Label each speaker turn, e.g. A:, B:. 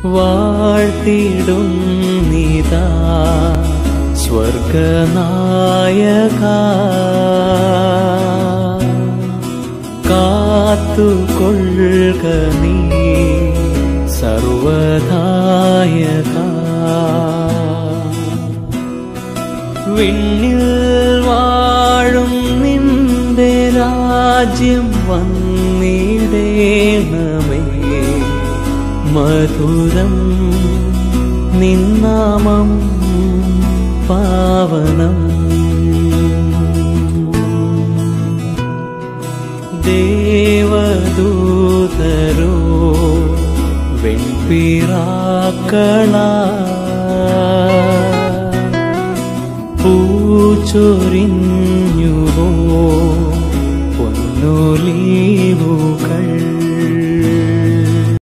A: വാഴ്ത്തിടും നീതാ സ്വർഗനായക കാത്തുകൊള്ളുക നീ സർവദായക വിണ്ണിൽ വാഴും നിന്റെ രാജ്യം വന്നിടേണമേ മധുരം നിന്നാമം പാവനം ദേവദൂതരോ വെൺപിറാക്കളാ പൂച്ചൊരിഞ്ഞുവോ പൊന്നൊലീവുക